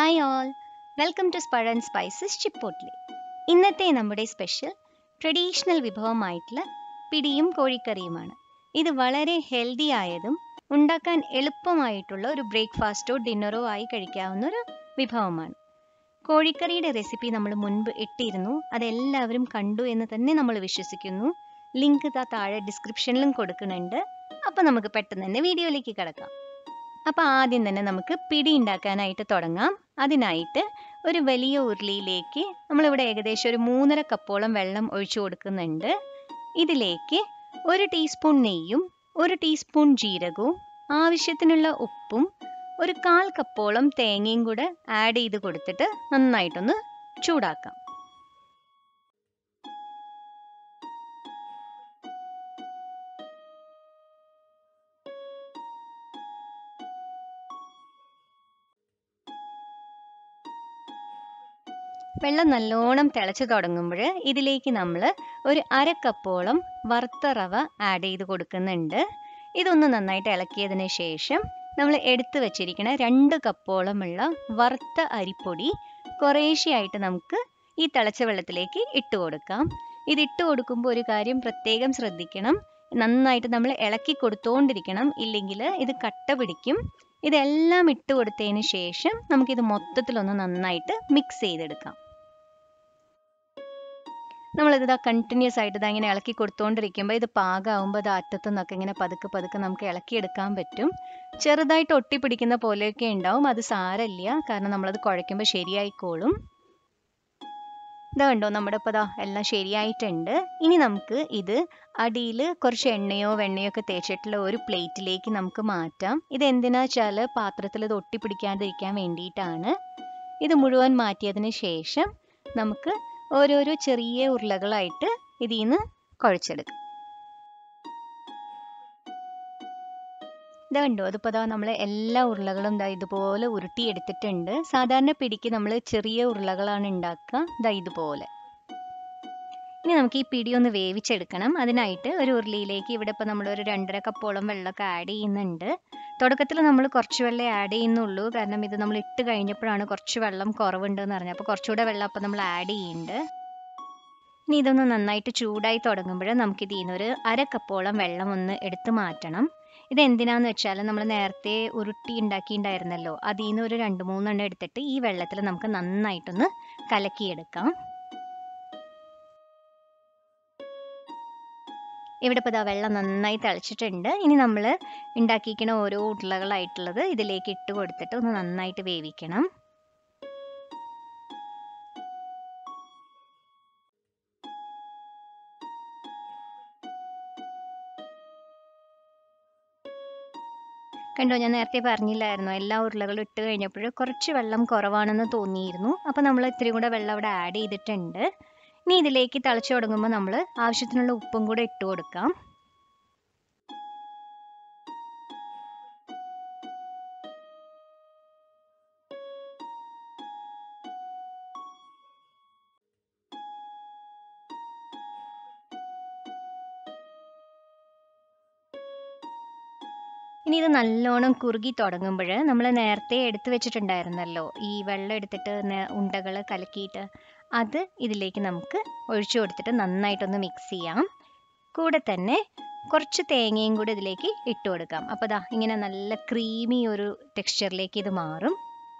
hi all welcome to സ്പഴ and spices chipotle ഇന്നത്തെ നമ്മുടെ സ്പെഷ്യൽ ട്രഡീഷണൽ വിഭവമായിട്ടുള്ള പിടിയും കോഴിക്കറിയുമാണ് ഇത് വളരെ ഹെൽത്തി ആയതും ഉണ്ടാക്കാൻ എളുപ്പമായിട്ടുള്ള ഒരു ബ്രേക്ക്ഫാസ്റ്റോ ഡിന്നറോ ആയി കഴിക്കാവുന്ന ഒരു വിഭവമാണ് കോഴിക്കറിയുടെ റെസിപ്പി നമ്മൾ മുൻപ് ഇട്ടിരുന്നു അതെല്ലാവരും കണ്ടു എന്ന് തന്നെ നമ്മൾ വിശ്വസിക്കുന്നു ലിങ്ക് ഇതാ താഴെ ഡിസ്ക്രിപ്ഷനിലും കൊടുക്കുന്നുണ്ട് അപ്പം നമുക്ക് പെട്ടെന്ന് തന്നെ വീഡിയോയിലേക്ക് കിടക്കാം അപ്പോൾ ആദ്യം തന്നെ നമുക്ക് പിടി ഉണ്ടാക്കാനായിട്ട് തുടങ്ങാം അതിനായിട്ട് ഒരു വലിയ ഉരുളിയിലേക്ക് നമ്മളിവിടെ ഏകദേശം ഒരു മൂന്നര കപ്പോളം വെള്ളം ഒഴിച്ചു കൊടുക്കുന്നുണ്ട് ഇതിലേക്ക് ഒരു ടീസ്പൂൺ നെയ്യും ഒരു ടീസ്പൂൺ ജീരകവും ആവശ്യത്തിനുള്ള ഉപ്പും ഒരു കാൽ കപ്പോളം തേങ്ങയും കൂടെ ആഡ് ചെയ്ത് കൊടുത്തിട്ട് നന്നായിട്ടൊന്ന് ചൂടാക്കാം വെള്ളം നല്ലോണം തിളച്ച് തുടങ്ങുമ്പോൾ ഇതിലേക്ക് നമ്മൾ ഒരു അര കപ്പോളം വറുത്ത റവ ആഡ് ചെയ്ത് കൊടുക്കുന്നുണ്ട് ഇതൊന്ന് നന്നായിട്ട് ഇളക്കിയതിന് ശേഷം നമ്മൾ എടുത്തു വെച്ചിരിക്കുന്ന രണ്ട് കപ്പോളമുള്ള വറുത്ത അരിപ്പൊടി കുറേശ്ശെയായിട്ട് നമുക്ക് ഈ തിളച്ച വെള്ളത്തിലേക്ക് ഇട്ട് കൊടുക്കാം ഇത് ഇട്ട് കൊടുക്കുമ്പോൾ ഒരു കാര്യം പ്രത്യേകം ശ്രദ്ധിക്കണം നന്നായിട്ട് നമ്മൾ ഇളക്കി കൊടുത്തോണ്ടിരിക്കണം ഇല്ലെങ്കിൽ ഇത് കട്ട പിടിക്കും ഇതെല്ലാം ഇട്ട് കൊടുത്തതിന് ശേഷം നമുക്കിത് മൊത്തത്തിലൊന്ന് നന്നായിട്ട് മിക്സ് ചെയ്തെടുക്കാം നമ്മളിത് ഇതാ കണ്ടിന്യൂസ് ആയിട്ട് ഇതാ ഇങ്ങനെ ഇളക്കി കൊടുത്തുകൊണ്ടിരിക്കുമ്പോൾ ഇത് പാകമാകുമ്പോൾ അത് അറ്റത്തു നിന്നൊക്കെ ഇങ്ങനെ പതുക്കെ പതുക്കെ നമുക്ക് ഇളക്കിയെടുക്കാൻ പറ്റും ചെറുതായിട്ട് ഒട്ടിപ്പിടിക്കുന്ന പോലെയൊക്കെ ഉണ്ടാവും അത് സാരമില്ല കാരണം നമ്മളത് കുഴയ്ക്കുമ്പോൾ ശരിയായിക്കോളും ഇതാ കണ്ടോ നമ്മുടെ ഇപ്പോൾ ഇതാ എല്ലാം ശരിയായിട്ടുണ്ട് ഇനി നമുക്ക് ഇത് അടിയിൽ കുറച്ച് എണ്ണയോ വെണ്ണയോ ഒക്കെ തേച്ചിട്ടുള്ള ഒരു പ്ലേറ്റിലേക്ക് നമുക്ക് മാറ്റാം ഇത് എന്തിനാ വെച്ചാൽ പാത്രത്തിൽ ഇത് ഒട്ടിപ്പിടിക്കാണ്ടിരിക്കാൻ വേണ്ടിയിട്ടാണ് ഇത് മുഴുവൻ മാറ്റിയതിന് ശേഷം നമുക്ക് ഓരോരോ ചെറിയ ഉരുളകളായിട്ട് ഇതിൽ നിന്ന് കുഴച്ചെടുക്കും ഇതാ കണ്ടോ അതിപ്പോൾ അതാ നമ്മൾ എല്ലാ ഉരുളകളും ഇതാ ഇതുപോലെ ഉരുട്ടിയെടുത്തിട്ടുണ്ട് സാധാരണ പിടിക്ക് നമ്മൾ ചെറിയ ഉരുളകളാണ് ഉണ്ടാക്കുക ഇതാ ഇതുപോലെ ഇനി നമുക്ക് ഈ പിടി ഒന്ന് വേവിച്ചെടുക്കണം അതിനായിട്ട് ഒരു ഉരുളിയിലേക്ക് ഇവിടെ ഇപ്പോൾ നമ്മൾ ഒരു രണ്ടര കപ്പോളം വെള്ളമൊക്കെ ആഡ് ചെയ്യുന്നുണ്ട് തുടക്കത്തിൽ നമ്മൾ കുറച്ച് വെള്ളം ആഡ് ചെയ്യുന്നുള്ളൂ കാരണം ഇത് നമ്മൾ ഇട്ട് കഴിഞ്ഞപ്പോഴാണ് കുറച്ച് വെള്ളം കുറവുണ്ടെന്ന് പറഞ്ഞത് അപ്പോൾ കുറച്ചുകൂടെ വെള്ളം അപ്പോൾ നമ്മൾ ആഡ് ചെയ്യുന്നുണ്ട് ഇനി ഇതൊന്ന് നന്നായിട്ട് ചൂടായി തുടങ്ങുമ്പോൾ നമുക്കിതിൽ നിന്ന് ഒരു അര കപ്പോളം വെള്ളം ഒന്ന് എടുത്ത് മാറ്റണം ഇത് എന്തിനാന്ന് വെച്ചാൽ നമ്മൾ നേരത്തെ ഉരുട്ടി ഉണ്ടാക്കിയിട്ടുണ്ടായിരുന്നല്ലോ അതിൽ നിന്ന് ഒരു രണ്ട് മൂന്നെണ്ണം എടുത്തിട്ട് ഈ വെള്ളത്തിൽ നമുക്ക് നന്നായിട്ടൊന്ന് കലക്കിയെടുക്കാം ഇവിടെ ഇപ്പോൾ ഇതാ വെള്ളം നന്നായി തിളച്ചിട്ടുണ്ട് ഇനി നമ്മൾ ഉണ്ടാക്കിയിരിക്കുന്ന ഓരോ ഉരുളകളായിട്ടുള്ളത് ഇതിലേക്ക് ഇട്ട് കൊടുത്തിട്ട് ഒന്ന് നന്നായിട്ട് വേവിക്കണം കണ്ടോ ഞാൻ നേരത്തെ പറഞ്ഞില്ലായിരുന്നു എല്ലാ ഉരുളകളും ഇട്ട് കഴിഞ്ഞപ്പോൾ കുറച്ച് വെള്ളം കുറവാണെന്ന് തോന്നിയിരുന്നു അപ്പോൾ നമ്മൾ ഇത്തിരി കൂടെ വെള്ളം അവിടെ ആഡ് ചെയ്തിട്ടുണ്ട് ഇനി ഇതിലേക്ക് തിളച്ചു തുടങ്ങുമ്പോൾ നമ്മൾ ആവശ്യത്തിനുള്ള ഉപ്പും കൂടെ ഇട്ട് കൊടുക്കാം ഇനി ഇത് നല്ലോണം കുറുകി തുടങ്ങുമ്പോൾ നമ്മൾ നേരത്തെ എടുത്തു വെച്ചിട്ടുണ്ടായിരുന്നല്ലോ ഈ വെള്ളം എടുത്തിട്ട് ഉണ്ടകൾ കലക്കിയിട്ട് അത് ഇതിലേക്ക് നമുക്ക് ഒഴിച്ചു കൊടുത്തിട്ട് നന്നായിട്ടൊന്ന് മിക്സ് ചെയ്യാം കൂടെ തന്നെ കുറച്ച് തേങ്ങയും കൂടി ഇതിലേക്ക് ഇട്ട് കൊടുക്കാം അപ്പോൾ ദാ ഇങ്ങനെ നല്ല ക്രീമി ഒരു ടെക്സ്ചറിലേക്ക് ഇത് മാറും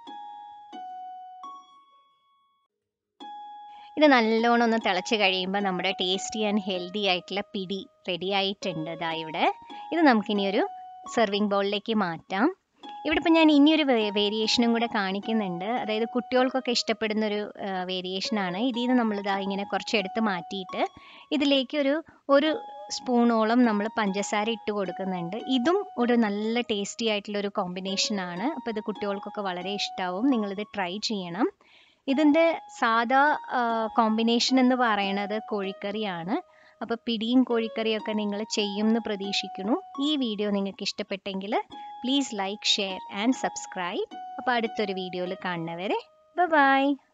ഇത് നല്ലോണം ഒന്ന് തിളച്ച് കഴിയുമ്പോൾ നമ്മുടെ ടേസ്റ്റി ആൻഡ് ഹെൽത്തി ആയിട്ടുള്ള പിടി റെഡി ആയിട്ടുണ്ട് ഇതാ ഇവിടെ ഇത് നമുക്കിനി ഒരു സെർവിങ് ബൗളിലേക്ക് മാറ്റാം ഇവിടെ ഇപ്പം ഞാൻ ഇനിയൊരു വേരിയേഷനും കൂടെ കാണിക്കുന്നുണ്ട് അതായത് കുട്ടികൾക്കൊക്കെ ഇഷ്ടപ്പെടുന്ന ഒരു വേരിയേഷനാണ് ഇതിൽ നിന്ന് നമ്മളിതാ ഇങ്ങനെ കുറച്ച് എടുത്ത് മാറ്റിയിട്ട് ഇതിലേക്ക് ഒരു ഒരു സ്പൂണോളം നമ്മൾ പഞ്ചസാര ഇട്ട് കൊടുക്കുന്നുണ്ട് ഇതും ഒരു നല്ല ടേസ്റ്റി ആയിട്ടുള്ള ഒരു കോമ്പിനേഷനാണ് അപ്പോൾ ഇത് കുട്ടികൾക്കൊക്കെ വളരെ ഇഷ്ടമാവും നിങ്ങളിത് ട്രൈ ചെയ്യണം ഇതിൻ്റെ സാധാ കോമ്പിനേഷൻ എന്ന് പറയുന്നത് കോഴിക്കറിയാണ് അപ്പോൾ പിടിയും കോഴിക്കറിയൊക്കെ നിങ്ങൾ ചെയ്യും എന്ന് പ്രതീക്ഷിക്കുന്നു ഈ വീഡിയോ നിങ്ങൾക്ക് ഇഷ്ടപ്പെട്ടെങ്കിൽ please like share and subscribe അപ്പോൾ അടുത്തൊരു വീഡിയോയിൽ കാണുന്നവരെ ബൈ